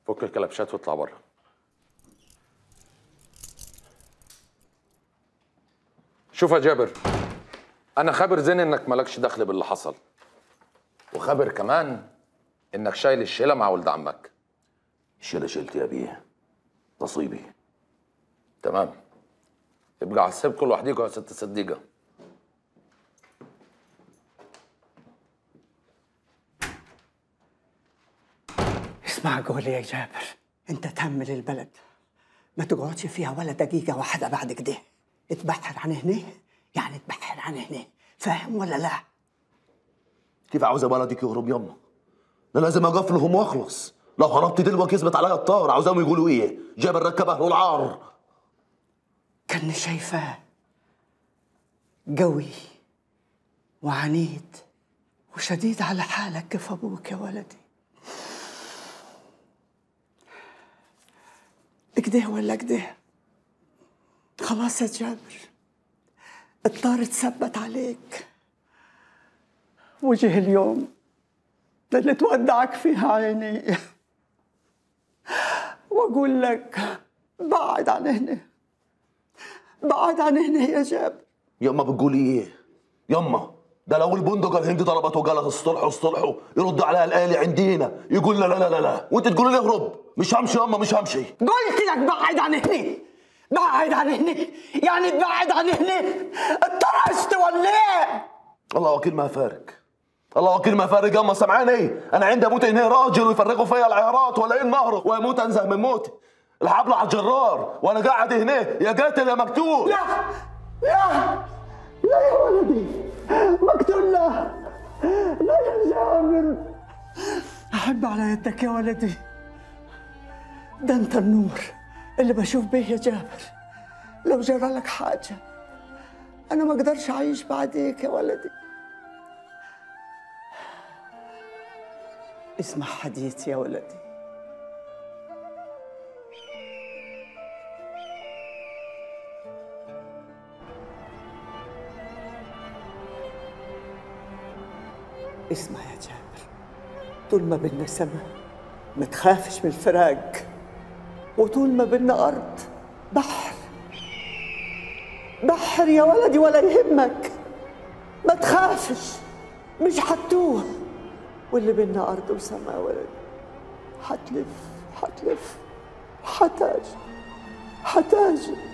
فك الكلبشات واطلع بره شوف يا جابر انا خابر زين انك مالكش دخل باللي حصل وخابر كمان انك شايل الشيله مع ولد عمك الشيله شلت يا بيه نصيبي تمام يبقى عسبكم لوحديكم يا ست صديقه اسمع قولي يا جابر انت تهمل البلد ما تقعدش فيها ولا دقيقة واحدة بعد كده اتبحر عن هنا يعني اتبحر عن هنا فاهم ولا لا؟ كيف عاوزه بلدك يهرب يما انا لازم اقفلهم واخلص لو هربت دلوقتي يثبت عليا الطار عاوزاهم يقولوا ايه جابر ركب اهله العار كان شايفاه قوي وعنيد وشديد على حالك كيف ابوك يا ولدي كده ولا كده خلاص يا جابر الطار اتثبت عليك وجه اليوم ده اللي تودعك فيها عيني واقول لك بعد عن هنا بعد عن هنا يا جابر يما بتقولي ايه يما ده لو البندقة الهندي ضربت وقالت اصطلحوا اصطلحوا يرد عليها الآلي عندنا يقول لا لا لا لا لا وانت تقولي لي اهرب مش همشي يما مش همشي قلت لك بعد عن هنا بعد عن هنا يعني تبعد عن هنا اتطرشت ولا ايه؟ الله وكيل ما فارق الله وكيل ما فارق يما سمعان ايه انا عندي اموت هنا راجل ويفرقوا فيا العيارات ولا ايه النهر واموت انزه من موتي الحبل على الجرار وانا قاعد هنا يا قاتل يا مقتول لا لا لا يا ولدي مقتول لا لا يا جابر احب على يدك يا ولدي ده انت النور اللي بشوف بيه يا جابر لو جرى لك حاجه انا ما اقدرش اعيش بعديك يا ولدي اسمع حديث يا ولدي اسمع يا جابر طول ما بينا سما ما تخافش من الفراق وطول ما بينا أرض بحر بحر يا ولدي ولا يهمك ما تخافش مش حتوه واللي بينا أرض وسما يا ولدي حتلف حتلف حتاج حتاج